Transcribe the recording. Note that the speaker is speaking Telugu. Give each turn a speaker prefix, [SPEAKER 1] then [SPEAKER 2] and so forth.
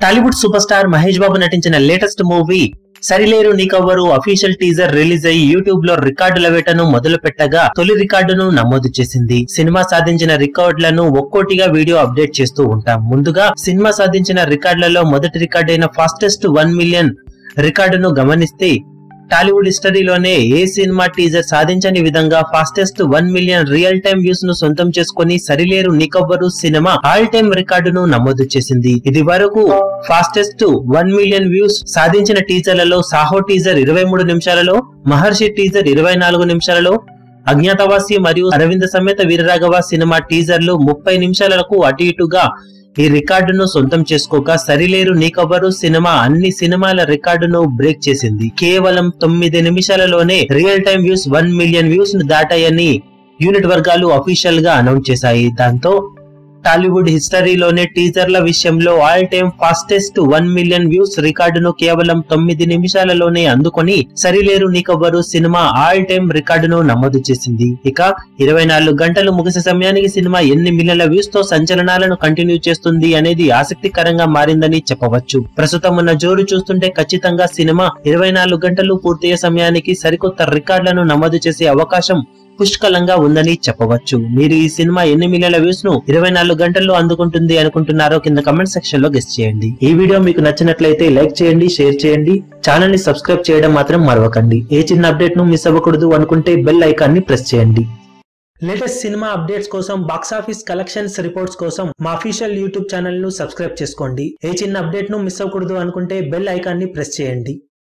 [SPEAKER 1] టాలీవుడ్ సూపర్ స్టార్ మహేష్ బాబు నటించిన latest movie Sarileru Neekevvaru official teaser release అయ్యి యూట్యూబ్ లో రికార్డుల వేటను మొదలు పెట్టగా తొలి రికార్డును నమోదు చేసింది సినిమా సాధించిన రికార్డులను ఒక్కోటిగా వీడియో అప్డేట్ చేస్తూ ఉంటాం ముందుగా సినిమా సాధించిన రికార్డులలో మొదటి రికార్డు అయిన ఫాస్టెస్ట్ వన్ మిలియన్ రికార్డును గమనిస్తే టాలీవుడ్ హిస్టరీలోనే ఏ సినిమా టీజర్ సాధించని విధంగా fastest one million real time views ను సొంతం చేసుకుని Sarileru Neekevvaru cinema all time రికార్డును నమోదు చేసింది ఇది వరకు ఫాస్టెస్ట్ వన్ మిలియన్ వ్యూస్ సాధించిన టీజర్లలో సాహో టీజర్ ఇరవై మూడు నిమిషాలలో మహర్షి టీజర్ ఇరవై నాలుగు నిమిషాలలో అజ్ఞాతవాసి మరియు అరవింద సమేత వీరరాఘవ సినిమా టీజర్లు ముప్పై నిమిషాలకు అటు ఇటుగా ఈ రికార్డును సొంతం చేసుకోక సరిలేరు నీకవ్వరు సినిమా అన్ని సినిమాల రికార్డును బ్రేక్ చేసింది కేవలం తొమ్మిది నిమిషాలలోనే real time views one million views ను దాటాయని యూనిట్ వర్గాలు అఫీషియల్ గా అనౌన్స్ చేశాయి దాంతో టాలీవుడ్ హిస్టరీలోనే టీజర్ల విషయంలో all time fastest one million views రికార్డును కేవలం తొమ్మిది నిమిషాలలోనే అందుకొని Sarileru Neekevvaru cinema all time రికార్డును నమోదు చేసింది ఇక ఇరవై నాలుగు గంటలు ముగిసే సమయానికి సినిమా ఎన్ని మిలియన్ల వ్యూస్ తో సంచలనాలను కంటిన్యూ చేస్తుంది అనేది ఆసక్తికరంగా మారిందని చెప్పవచ్చు ప్రస్తుతం ఉన్న జోరు చూస్తుంటే ఖచ్చితంగా సినిమా ఇరవై నాలుగు గంటలు పూర్తయ్యే సమయానికి సరికొత్త రికార్డులను నమోదు చేసే అవకాశం పుష్కలంగా ఉందని చెప్పవచ్చు మీరు ఈ సినిమా ఎన్ని మిలియన్ల వ్యూస్ ను ఇరవై నాలుగు గంటల్లో అందుకుంటుంది అనుకుంటున్నారో కింద కమెంట్ సెక్షన్ లో గెస్ట్ చేయండి ఈ వీడియో మీకు నచ్చినట్లయితే లైక్ చేయండి షేర్ చేయండి ఛానల్ ని సబ్స్క్రైబ్ చేయడం మాత్రం మరవకండి ఏ చిన్న అప్డేట్ ను మిస్ అవ్వకూడదు అనుకుంటే బెల్ ఐకాన్ ని ప్రెస్ చేయండి లేటెస్ట్ సినిమా అప్డేట్స్ కోసం బాక్సాఫీస్ కలెక్షన్స్ రిపోర్ట్స్ కోసం మా అఫీషియల్ యూట్యూబ్ ఛానల్ ను సబ్స్క్రైబ్ చేసుకోండి ఏ చిన్న అప్డేట్ ను మిస్ అవ్వకూడదు అనుకుంటే బెల్ ఐకాన్ ని ప్రెస్ చేయండి